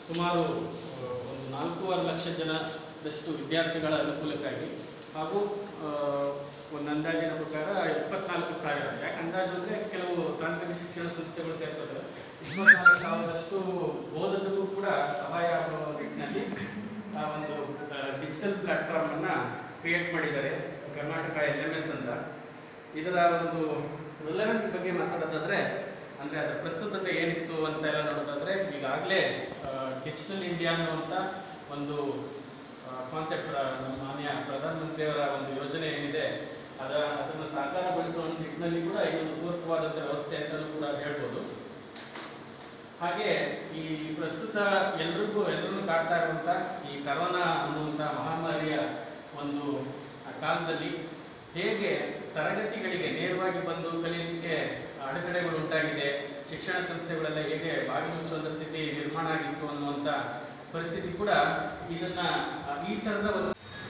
ಸುಮಾರು ಆ, ಒಂದು ನಾಲ್ಕೂವರೆ ಲಕ್ಷ ಜನದಷ್ಟು ವಿದ್ಯಾರ್ಥಿಗಳ ಅನುಕೂಲಕ್ಕಾಗಿ ಹಾಗೂ ಆ, ಒಂದು ಅಂದಾಜಿನ ಪ್ರಕಾರ ಇಪ್ಪತ್ನಾಲ್ಕು ಸಾವಿರ ಯಾಕೆ ಅಂದಾಜು ಅಂದರೆ ಕೆಲವು ತಾಂತ್ರಿಕ ಶಿಕ್ಷಣ ಸಂಸ್ಥೆಗಳು ಸೇರ್ತದೆ ಇಪ್ಪತ್ನಾಲ್ಕು ಸಾವಿರದಷ್ಟು ಬೋಧಕರಿಗೂ ಕೂಡ ಸಹಾಯ ಆಗುವ ನಿಟ್ಟಿನಲ್ಲಿ ಆ ಒಂದು ಡಿಜಿಟಲ್ ಪ್ಲಾಟ್ಫಾರ್ಮನ್ನು ಕ್ರಿಯೇಟ್ ಮಾಡಿದ್ದಾರೆ ಕರ್ನಾಟಕ ಎಲ್ ಎಮ್ ಎಸ್ ಅಂತ ಇದರ ಒಂದು ರಿಲೆವೆನ್ಸ್ ಬಗ್ಗೆ ಮಾತಾಡೋದಾದ್ರೆ ಅಂದರೆ ಅದರ ಪ್ರಸ್ತುತತೆ ಏನಿತ್ತು ಅಂತ ಎಲ್ಲ ನೋಡೋದಾದ್ರೆ ಈಗಾಗಲೇ ಡಿಜಿಟಲ್ ಇಂಡಿಯಾ ಅನ್ನುವಂಥ ಒಂದು ಕಾನ್ಸೆಪ್ಟ್ ನಮ್ಮ ಮಾನ್ಯ ಪ್ರಧಾನಮಂತ್ರಿಯವರ ಒಂದು ಯೋಜನೆ ಏನಿದೆ ಅದರ ಅದನ್ನು ಸಾಕಾರಗೊಳಿಸುವ ನಿಟ್ಟಿನಲ್ಲಿ ಕೂಡ ಇದೊಂದು ಪೂರಕವಾದಂಥ ವ್ಯವಸ್ಥೆ ಅಂತಲೂ ಕೂಡ ಹೇಳ್ಬೋದು ಹಾಗೆ ಈ ಪ್ರಸ್ತುತ ಎಲ್ರಿಗೂ ಎಲ್ಲರೂ ಕಾಡ್ತಾ ಇರುವಂಥ ಈ ಕರೋನಾ ಅನ್ನುವಂಥ ಮಹಾಮಾರಿಯ ಒಂದು ಆ ಕಾಲದಲ್ಲಿ ಹೇಗೆ ತರಗತಿಗಳಿಗೆ ನೇರವಾಗಿ ಬಂದು ಕಲಿಯಲಿಕ್ಕೆ ಅಡೆತಡೆಗಳು ಉಂಟಾಗಿದೆ ಶಿಕ್ಷಣ ಸಂಸ್ಥೆಗಳೆಲ್ಲ ಹೇಗೆ ಬಾಗಿ ಮುಚ್ಚುವಂಥ ಸ್ಥಿತಿ ನಿರ್ಮಾಣ ಆಗಿತ್ತು ಅನ್ನುವಂಥ ಪರಿಸ್ಥಿತಿ ಕೂಡ ಇದನ್ನ ಆ, ಈ ಥರದ ಒಂದು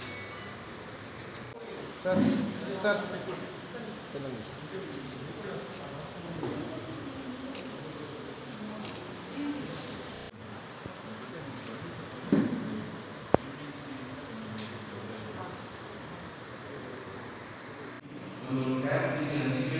ಸರ್ ಸರ್ ಒಂದು ಟ್ಯಾಬ್ ಹಂಚಿಕೆ